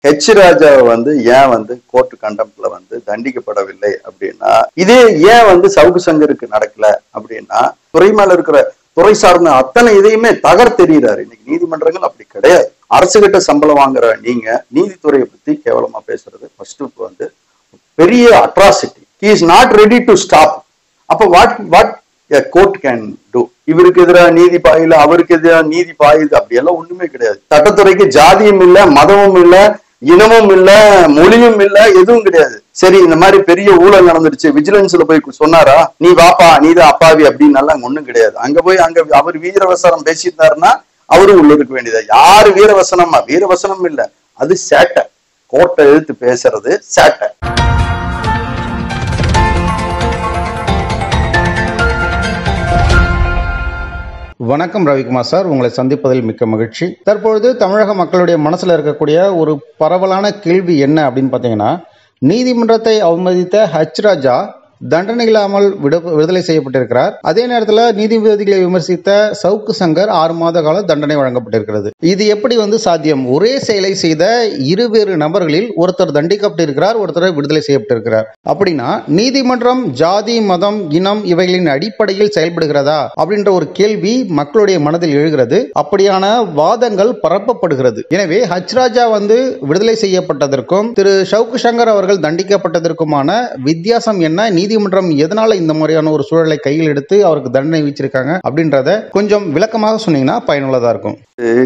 H ராஜாவை வந்து ஏன் வந்து கோர்ட் கண்டம்ப்ல வந்து தண்டிக்கப்படவில்லை அப்படின்னா இதே ஏன் வந்து சவுக்கு சங்கருக்கு நடக்கல அப்படின்னா துறை மேல இருக்கிற துறை சார்ந்த அத்தனை இதையுமே தகர்த்தெறிகிறாரு இன்னைக்கு நீதிமன்றங்கள் அப்படி கிடையாது அரசு கிட்ட சம்பளம் வாங்குற நீங்க நீதித்துறையை பத்தி கேவலமா பேசுறது ஃபர்ஸ்ட் வந்து பெரிய atrocity he is not ready to stop அப்ப what what court can do இவருக்கு எதிராக நீதி பாயுது அவருக்கு எதிராக நீதி பாயுது அப்படி எல்லாம் ஒண்ணுமே கிடையாது சட்டத்துறைக்கு ஜாதியும் இல்ல மதமும் இல்ல இனமும் இல்ல மொழியும் இல்ல எதுவும் கிடையாது சரி இந்த மாதிரி பெரிய ஊழல் நடந்துருச்சு விஜிலன்ஸ்ல போய் சொன்னாரா நீ வாப்பா நீ தான் அப்பாவி அப்படின்னு எல்லாம் ஒண்ணும் கிடையாது அங்க போய் அங்க அவர் வீரவசனம் பேசியிருந்தாருன்னா அவரும் உள்ள இருக்க வேண்டியதா யாரு வீரவசனமா வீரவசனம் இல்ல அது சேட்டை கோர்ட்டை எழுத்து பேசுறது சேட்டை வணக்கம் ரவிக்குமார் சார் உங்களை சந்திப்பதில் மிக்க மகிழ்ச்சி தற்பொழுது தமிழக மக்களுடைய மனசுல இருக்கக்கூடிய ஒரு பரவலான கேள்வி என்ன அப்படின்னு பார்த்தீங்கன்னா நீதிமன்றத்தை அவமதித்த ஹச் ராஜா தண்டனை இல்லாமல் விடு விடுதலை செய்யப்பட்டிருக்கிறார் அதே நேரத்தில் நீதிபதிகளை விமர்சித்த சவுக்கு சங்கர் ஆறு மாத கால தண்டனை வழங்கப்பட்டிருக்கிறது இது எப்படி வந்து சாத்தியம் ஒரே செயலை செய்த இருவேறு நபர்களில் ஒருத்தர் தண்டிக்கப்பட்டிருக்கிறார் ஒருத்தர் விடுதலை செய்யப்பட்டிருக்கிறார் அப்படின்னா நீதிமன்றம் ஜாதி மதம் இனம் இவைகளின் அடிப்படையில் செயல்படுகிறதா அப்படின்ற ஒரு கேள்வி மக்களுடைய மனதில் எழுகிறது அப்படியான வாதங்கள் பரப்பப்படுகிறது எனவே ஹச் ராஜா வந்து விடுதலை செய்யப்பட்டதற்கும் திரு சவுக்கு சங்கர் அவர்கள் தண்டிக்கப்பட்டதற்குமான வித்தியாசம் என்ன நீதிமன்றம் எதனால இந்த மாதிரியான ஒரு சூழலை கையில் எடுத்து அவருக்கு தண்டனை விதிச்சிருக்காங்க அப்படின்றத கொஞ்சம் விளக்கமாக சொன்னீங்கன்னா பயனுள்ளதா இருக்கும்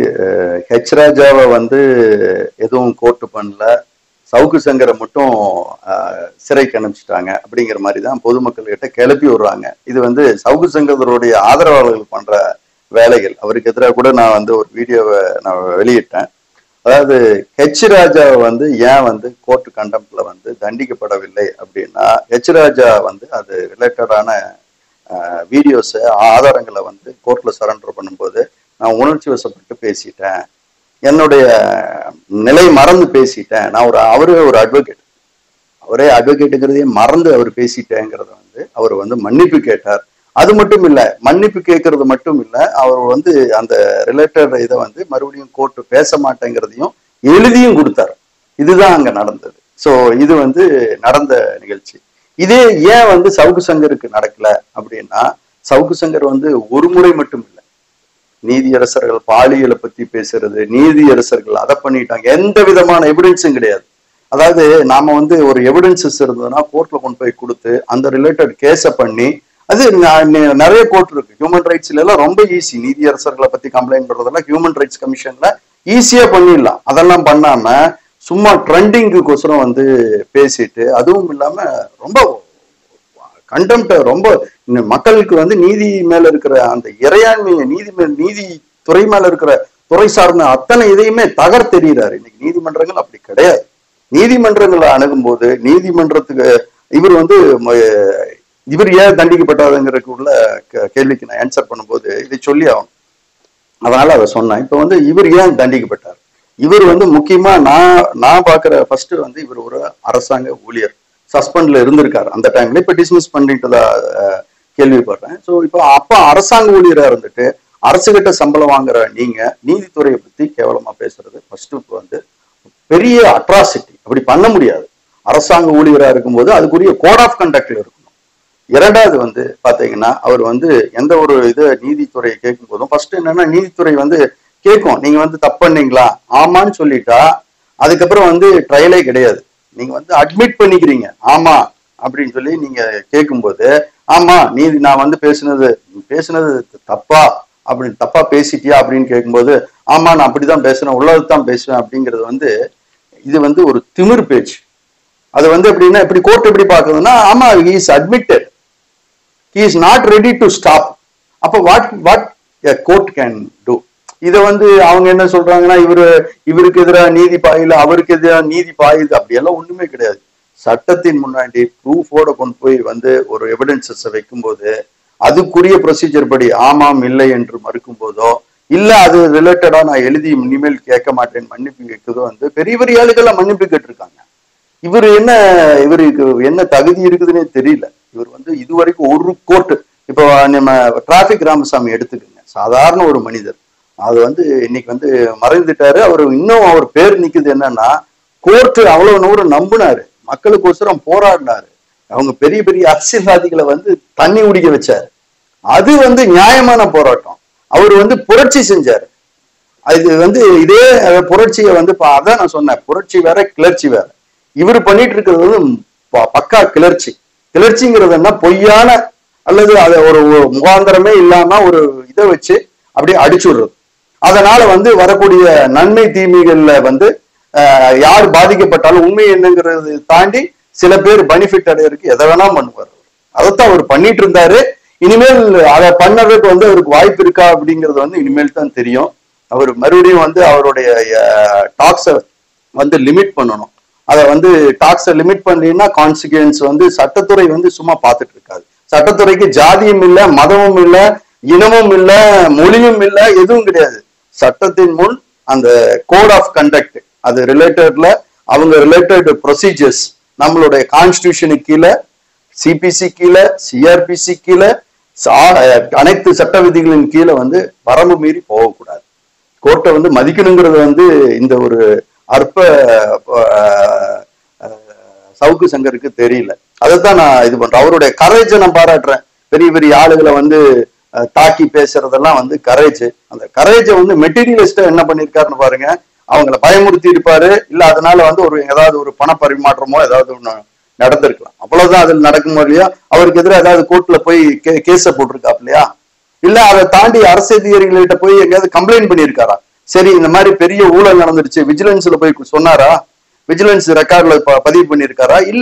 ஹெச் ராஜாவை வந்து எதுவும் கோர்ட்டு பண்ணல சவுக்கு சங்கரை மட்டும் அஹ், சிறைக்கு அனுப்பிச்சிட்டாங்க அப்படிங்கிற மாதிரி தான் பொதுமக்கள் கிட்ட கிளப்பி விடுறாங்க இது வந்து சவுக்கு சங்கருடைய ஆதரவாளர்கள் பண்ற வேலைகள் அவருக்கு எதிராக கூட நான் வந்து ஒரு வீடியோவை நான் வெளியிட்டேன் அதாவது ஹெச் ராஜாவை வந்து ஏன் வந்து கோர்ட் கண்டம்ப்ல வந்து தண்டிக்கப்படவில்லை அப்படின்னா ஹெச் ராஜா வந்து அது ரிலேட்டடான வீடியோஸை ஆதாரங்களை வந்து கோர்ட்ல சரண்டர் பண்ணும்போது நான் உணர்ச்சி வசப்பட்டு பேசிட்டேன் என்னுடைய நிலை மறந்து பேசிட்டேன் நான் ஒரு அவரே ஒரு அட்வொகேட் அவரே அட்வொகேட்டுங்கிறதையே மறந்து அவர் பேசிட்டேங்கிறத வந்து அவர் வந்து மன்னிப்பு கேட்டார் அது மட்டும் இல்ல மன்னிப்பு கேட்கறது மட்டும் இல்ல அவர் வந்து அந்த ரிலேட்டட் இதை வந்து மறுபடியும் கோர்ட்டு பேச மாட்டேங்கிறதையும் எழுதியும் கொடுத்தாரு இதுதான் அங்க நடந்தது சோ இது வந்து நடந்த நிகழ்ச்சி இதே ஏன் வந்து சவுக்கு சங்கருக்கு நடக்கல அப்படின்னா சவுக்கு சங்கர் வந்து ஒரு முறை மட்டும் இல்லை நீதியரசர்கள் பாலியலை பத்தி பேசுறது நீதியரசர்கள் அதை பண்ணிட்டாங்க எந்த விதமான எவிடன்ஸும் கிடையாது அதாவது நாம வந்து ஒரு எவிடன்சஸ் இருந்ததுன்னா கோர்ட்ல கொண்டு போய் கொடுத்து அந்த ரிலேட்டட் கேஸை பண்ணி அது ந- நி- நிறைய கோர்ட் இருக்கு ஹியூமன் ரைட்ஸ்ல எல்லாம் ரொம்ப ஈஸி நீதியரசர்களை பத்தி கம்ப்ளைண்ட் பண்றதெல்லாம் ஹியூமன் ரைட்ஸ் கமிஷன்ல ஈஸியா பண்ணிடலாம் அதெல்லாம் பண்ணாம சும்மா ட்ரெண்டிங்குக்கோசரம் வந்து பேசிட்டு அதுவும் இல்லாம ரொம்ப கண்டெம்ட் ரொம்ப இந்த மக்களுக்கு வந்து நீதி மேல இருக்கிற அந்த இறையாண்மையை நீதி மேல் நீதி துறை மேல இருக்கிற துறை சார்ந்த அத்தனை இதையுமே தகர்த்தெறிகிறாரு இன்னைக்கு நீதிமன்றங்கள் அப்படி கிடையாது நீதிமன்றங்களை அணுகும்போது நீதிமன்றத்துக்கு இவர் வந்து ம- இவர் ஏன் தண்டிக்கப்பட்டாருங்கிறதுக்கு உள்ள கே- கேள்விக்கு நான் ஆன்சர் பண்ணும்போது இதை சொல்லி ஆகணும் அதனால அதை சொன்னேன் இப்ப வந்து இவர் ஏன் தண்டிக்கப்பட்டார் இவர் வந்து முக்கியமா நான் நான் பாக்குற ஃபர்ஸ்ட் வந்து இவர் ஒரு அரசாங்க ஊழியர் சஸ்பெண்ட்ல இருந்திருக்காரு அந்த டைம்ல இப்ப டிஸ்மிஸ் பண்ணிட்டதா அஹ், கேள்விப்படுறேன் ஸோ இப்போ அப்ப அரசாங்க ஊழியரா இருந்துட்டு அரசு கிட்ட சம்பளம் வாங்குற நீங்க நீதித்துறையை பத்தி கேவலமா பேசுறது ஃபர்ஸ்ட் வந்து பெரிய அட்ராசிட்டி அப்படி பண்ண முடியாது அரசாங்க ஊழியரா இருக்கும்போது அதுக்குரிய கோட் ஆஃப் கண்டக்ட்ல இருக்கணும் இரண்டாவது வந்து பாத்தீங்கன்னா அவர் வந்து எந்த ஒரு இது நீதித்துறையை கேட்கும் போதும் ஃபர்ஸ்ட் என்னன்னா நீதித்துறை வந்து கேட்கும் நீங்க வந்து தப்பு பண்ணீங்களா ஆமான்னு சொல்லிட்டா அதுக்கப்புறம் வந்து ட்ரையலே கிடையாது நீங்க வந்து அட்மிட் பண்ணிக்கிறீங்க ஆமா அப்படின்னு சொல்லி நீங்க கேட்கும்போது ஆமா நீதி நான் வந்து பேசுனது நீ பேசுனது தப்பா அப்படின்னு தப்பா பேசிட்டியா அப்படின்னு கேட்கும்போது ஆமா நான் அப்படிதான் பேசுறேன் உள்ளதான் பேசுவேன் அப்படிங்கிறது வந்து இது வந்து ஒரு திமிர் பேச்சு அது வந்து எப்படின்னா இப்படி கோர்ட் எப்படி பார்க்கணும்னா ஆமா is admitted he is not ready to stop அப்போ what what a court can do இதை வந்து அவங்க என்ன சொல்றாங்கன்னா இவரு இவருக்கு எதிராக நீதி பாயுது அவருக்கு எதிராக நீதி பாயுது அப்படியெல்லாம் ஒண்ணுமே கிடையாது சட்டத்தின் முன்னாடி ப்ரூஃபோட கொண்டு போய் வந்து ஒரு எவிடன்சஸ் வைக்கும்போது அதுக்குரிய ப்ரொசீஜர் படி ஆமாம் இல்லை என்று மறுக்கும் போதோ இல்ல அது ரிலேட்டடா நான் எழுதி இனிமேல் கேட்க மாட்டேன் மன்னிப்பு கேட்குதோ வந்து பெரிய பெரிய ஆளுக்கெல்லாம் மன்னிப்பு கேட்டிருக்காங்க இவர் என்ன இவருக்கு என்ன தகுதி இருக்குதுன்னே தெரியல இவர் வந்து இதுவரைக்கும் ஒரு கோர்ட்டு இப்போ நம்ம டிராபிக் ராமசாமி எடுத்துக்கோங்க சாதாரண ஒரு மனிதர் அது வந்து இன்னைக்கு வந்து மறைந்துட்டாரு அவர் இன்னும் அவர் பேர் நிக்குது என்னன்னா கோர்ட்டு அவ்வளவு நூறு நம்பினாரு மக்களுக்கோசரம் போராடினாரு அவங்க பெரிய பெரிய அரசியல்வாதிகளை வந்து தண்ணி குடிக்க வச்சாரு அது வந்து நியாயமான போராட்டம் அவர் வந்து புரட்சி செஞ்சாரு அது வந்து இதே அஹ், புரட்சியை வந்து பா- அதான் நான் சொன்னேன் புரட்சி வேற கிளர்ச்சி வேற இவர் பண்ணிட்டு இருக்கிறது வந்து ப- பக்கா கிளர்ச்சி கிளர்ச்சிங்கிறது என்ன பொய்யான அல்லது அதை ஒரு ஒரு முகாந்திரமே இல்லாம ஒரு இதை வச்சு அப்படியே அடிச்சு விடுறது அதனால வந்து வரக்கூடிய நன்மை தீமைகள்ல வந்து அஹ், யார் பாதிக்கப்பட்டாலும் உண்மை என்னங்கிறது தாண்டி சில பேர் பெனிஃபிட் அடையறதுக்கு எதை வேணா பண்ணுவார் அதைத்தான் அவர் பண்ணிட்டு இருந்தாரு இனிமேல் அதை பண்ணறதுக்கு வந்து அவருக்கு வாய்ப்பு இருக்கா அப்படிங்கிறது வந்து இனிமேல் தான் தெரியும் அவர் மறுபடியும் வந்து அவருடைய டாக்ஸை வந்து லிமிட் பண்ணணும் அதை வந்து டாக்ஸை லிமிட் பண்ணீங்கன்னா கான்சிக்வன்ஸ் வந்து சட்டத்துறை வந்து சும்மா பார்த்துட்டு இருக்காது சட்டத்துறைக்கு ஜாதியும் இல்லை மதமும் இல்லை இனமும் இல்லை மொழியும் இல்லை எதுவும் கிடையாது சட்டத்தின் முன் அந்த கோட் ஆஃப் கண்டக்ட் அது ரிலேட்டட்ல அவங்க ரிலேட்டட் ப்ரொசீஜர்ஸ் நம்மளுடைய கான்ஸ்டியூஷனுக்கு கீழே சிபிசி கீழே சிஆர்பிசி கீழே சா- அனைத்து சட்ட விதிகளின் கீழே வந்து வரம்பு மீறி போகக்கூடாது கோர்ட்டை வந்து மதிக்கணுங்கிறது வந்து இந்த ஒரு அற்ப அஹ், அஹ், சவுக்கு சங்கருக்கு தெரியல அதைத்தான் நான் இது பண்றேன் அவருடைய கரேஜை நான் பாராட்டுறேன் பெரிய பெரிய ஆளுகளை வந்து அஹ், தாக்கி பேசுறதெல்லாம் வந்து கரேஜ் அந்த கரேஜை வந்து மெட்டீரியலிஸ்டா என்ன பண்ணிருக்காருன்னு பாருங்க அவங்கள பயமுறுத்தி இருப்பாரு இல்ல அதனால வந்து ஒரு ஏதாவது ஒரு பண பரிமாற்றமோ ஏதாவது ஒண்ணு நடந்திருக்கலாம் அவ்வளவுதான் அதில் நடக்குமோ இல்லையா அவருக்கு எதிராக ஏதாவது கோர்ட்ல போய் கே கேஸ போட்டிருக்காப்லையா இல்ல அதை தாண்டி அரசு அதிகாரிகள்கிட்ட போய் எங்கேயாவது கம்ப்ளைண்ட் பண்ணியிருக்காரா சரி இந்த மாதிரி பெரிய ஊழல் நடந்துருச்சு விஜிலன்ஸ்ல போய் சொன்னாரா விஜிலன்ஸ் ரெக்கார்ட்ல பதிவு பண்ணியிருக்காரா இல்ல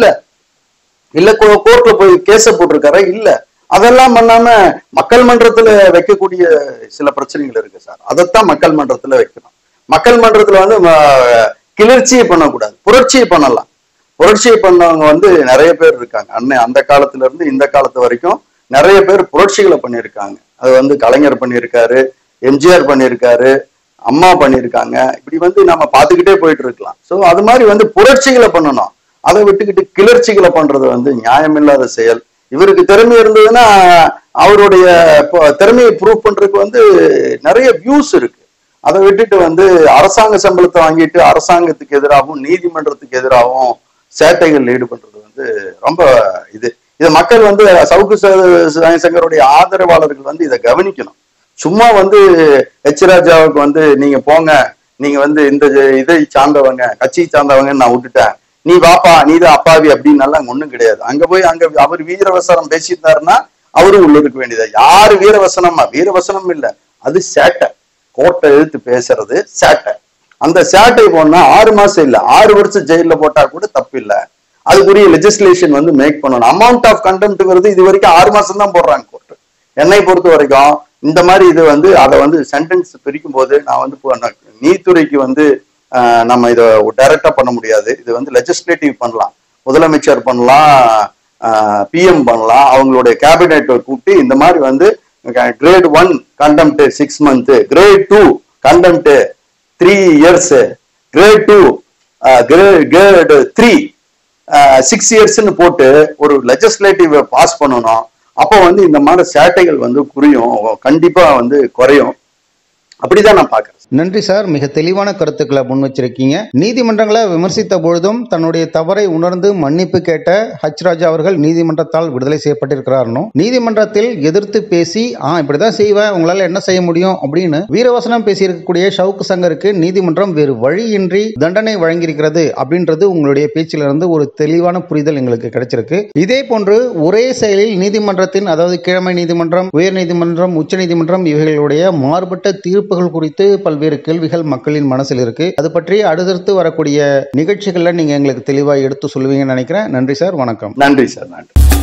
இல்ல கோர்ட்ல போய் கேஸ போட்டிருக்காரா இல்ல அதெல்லாம் பண்ணாம மக்கள் மன்றத்துல வைக்கக்கூடிய சில பிரச்சனைகள் இருக்கு சார் அதைத்தான் மக்கள் மன்றத்துல வைக்கணும் மக்கள் மன்றத்துல வந்து ம- கிளர்ச்சியை பண்ணக்கூடாது புரட்சியை பண்ணலாம் புரட்சியை பண்ணவங்க வந்து நிறைய பேர் இருக்காங்க அன்னை அந்த காலத்துல இருந்து இந்த காலத்து வரைக்கும் நிறைய பேர் புரட்சிகளை பண்ணியிருக்காங்க அது வந்து கலைஞர் பண்ணியிருக்காரு எம்ஜிஆர் பண்ணியிருக்காரு அம்மா பண்ணியிருக்காங்க இப்படி வந்து நம்ம பார்த்துக்கிட்டே போயிட்டு இருக்கலாம் ஸோ அது மாதிரி வந்து புரட்சிகளை பண்ணணும் அதை விட்டுக்கிட்டு கிளர்ச்சிகளை பண்றது வந்து நியாயமில்லாத செயல் இவருக்கு திறமை இருந்ததுன்னா அவருடைய இப்போ திறமையை ப்ரூவ் பண்றதுக்கு வந்து நிறைய வியூஸ் இருக்கு அதை விட்டுட்டு வந்து அரசாங்க சம்பளத்தை வாங்கிட்டு அரசாங்கத்துக்கு எதிராகவும் நீதிமன்றத்துக்கு எதிராகவும் சேட்டைகள் ஈடுபடுறது வந்து ரொம்ப இது இது மக்கள் வந்து சவுக்கு ச- சங்கருடைய ஆதரவாளர்கள் வந்து இதை கவனிக்கணும் சும்மா வந்து எச் ராஜாவுக்கு வந்து நீங்க போங்க நீங்க வந்து இந்த ஜ- இதை சார்ந்தவங்க கட்சி சார்ந்தவங்கன்னு நான் விட்டுட்டேன் நீ வாப்பா நீ தான் அப்பாவி அப்படின்னு எல்லாம் ஒண்ணும் கிடையாது அங்க போய் அங்க அவர் வீரவசனம் பேசியிருந்தாருன்னா அவரும் உள்ள இருக்க வேண்டியது யாரு வீரவசனமா வீரவசனம் இல்ல அது சேட்டை கோட்டை எழுத்து பேசுறது சேட்டை அந்த சேட்டை போனா ஆறு மாசம் இல்ல ஆறு வருஷம் ஜெயில போட்டா கூட தப்பு இல்ல அதுக்குரிய லெஜிஸ்லேஷன் வந்து மேக் பண்ணணும் அமௌண்ட் ஆஃப் கண்டெம்ட்ங்கிறது இது வரைக்கும் ஆறு மாசம் தான் போடுறாங்க கோர்ட் என்னை பொறுத்த வரைக்கும் இந்த மாதிரி இது வந்து அதை வந்து சென்டென்ஸ் பிரிக்கும் போது நான் வந்து இப்போ நான் நீதித்துறைக்கு வந்து ஆஹ், நம்ம இதை டைரக்டா பண்ண முடியாது இது வந்து லெஜிஸ்லேட்டிவ் பண்ணலாம் முதலமைச்சர் பண்ணலாம் பிஎம் பண்ணலாம் அவங்களுடைய கேபினெட் கூப்பிட்டு இந்த மாதிரி வந்து grade one contempt six month grade two contempt three years grade two grade three six இயர்ஸ்னு போட்டு ஒரு லெஜிஸ்லேட்டிவ் பாஸ் பண்ணணும் அப்போ வந்து இந்த மாதிரி சேட்டைகள் வந்து குறையும் கண்டிப்பா வந்து குறையும் அப்படிதான் நான் பாக்குறேன் நன்றி சார் மிக தெளிவான கருத்துக்களை முன் வச்சிருக்கீங்க நீதிமன்றங்களை விமர்சித்த பொழுதும் தன்னுடைய தவறை உணர்ந்து மன்னிப்பு கேட்ட ஹச் ராஜா அவர்கள் நீதிமன்றத்தால் விடுதலை செய்யப்பட்டிருக்கிறார்னும் நீதிமன்றத்தில் எதிர்த்து பேசி ஆ இப்படிதான் செய்வேன் உங்களால என்ன செய்ய முடியும் அப்படின்னு வீரவசனம் பேசியிருக்கக்கூடிய ஷவுக்கு சங்கருக்கு நீதிமன்றம் வேறு வழியின்றி தண்டனை வழங்கியிருக்கிறது அப்படின்றது உங்களுடைய பேச்சிலிருந்து ஒரு தெளிவான புரிதல் எங்களுக்கு கிடைச்சிருக்கு இதே போன்று ஒரே செயலில் நீதிமன்றத்தின் அதாவது கீழமை நீதிமன்றம் உயர் நீதிமன்றம் உச்ச நீதிமன்றம் இவைகளுடைய மாறுபட்ட தீர்ப்புகள் குறித்து பல்வேறு கேள்விகள் மக்களின் மனசில் இருக்கு அது பற்றி அடுத்தடுத்து வரக்கூடிய நிகழ்ச்சிகள்ல நீங்க எங்களுக்கு தெளிவாக எடுத்து சொல்லுவீங்கன்னு நினைக்கிறேன் நன்றி சார் வணக்கம் நன்றி சார் நன்றி